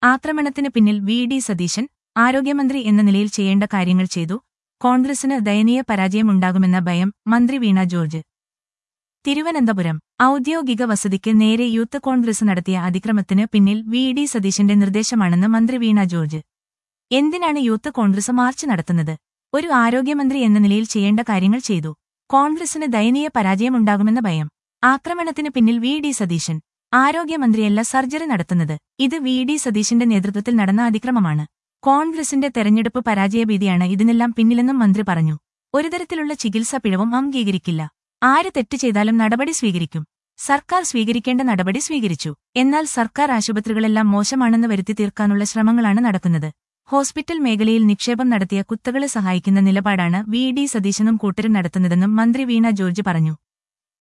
ആക്രമണത്തിന് പിന്നിൽ V D Satheesan ആരോഗ്യമന്ത്രി എന്ന നിലയിൽ ചെയ്യേണ്ട കാര്യങ്ങൾ ചെയ്തു കോൺഗ്രസിന് ദയനീയ പരാജയമുണ്ടാകുമെന്ന ഭയം മന്ത്രി വീണ ജോർജ് തിരുവനന്തപുരം ഔദ്യോഗിക വസതിക്ക് നേരെ യൂത്ത് കോൺഗ്രസ് നടത്തിയ അതിക്രമത്തിന് പിന്നിൽ വി ഡി സതീശന്റെ നിർദ്ദേശമാണെന്ന് മന്ത്രി വീണ ജോർജ് എന്തിനാണ് യൂത്ത് കോൺഗ്രസ് മാർച്ച് നടത്തുന്നത് ഒരു ആരോഗ്യമന്ത്രി എന്ന നിലയിൽ ചെയ്യേണ്ട കാര്യങ്ങൾ ചെയ്തു കോൺഗ്രസിന് ദയനീയ പരാജയമുണ്ടാകുമെന്ന ഭയം ആക്രമണത്തിന് പിന്നിൽ വി ഡി സതീശൻ ആരോഗ്യമന്ത്രിയല്ല സർജറി നടത്തുന്നത് ഇത് വി ഡി സതീശന്റെ നേതൃത്വത്തിൽ നടന്ന അതിക്രമമാണ് കോൺഗ്രസിന്റെ തെരഞ്ഞെടുപ്പ് പരാജയഭീതിയാണ് ഇതിനെല്ലാം പിന്നിലെന്നും മന്ത്രി പറഞ്ഞു ഒരു തരത്തിലുള്ള ചികിത്സാ പിഴവും അംഗീകരിക്കില്ല ആര് തെറ്റ് ചെയ്താലും നടപടി സ്വീകരിക്കും സർക്കാർ സ്വീകരിക്കേണ്ട നടപടി സ്വീകരിച്ചു എന്നാൽ സർക്കാർ ആശുപത്രികളെല്ലാം മോശമാണെന്ന് വരുത്തി തീർക്കാനുള്ള ശ്രമങ്ങളാണ് നടക്കുന്നത് ഹോസ്പിറ്റൽ മേഖലയിൽ നിക്ഷേപം നടത്തിയ കുത്തകളെ സഹായിക്കുന്ന നിലപാടാണ് വി ഡി സതീശനും കൂട്ടരും നടത്തുന്നതെന്നും മന്ത്രി വീണ ജോർജ് പറഞ്ഞു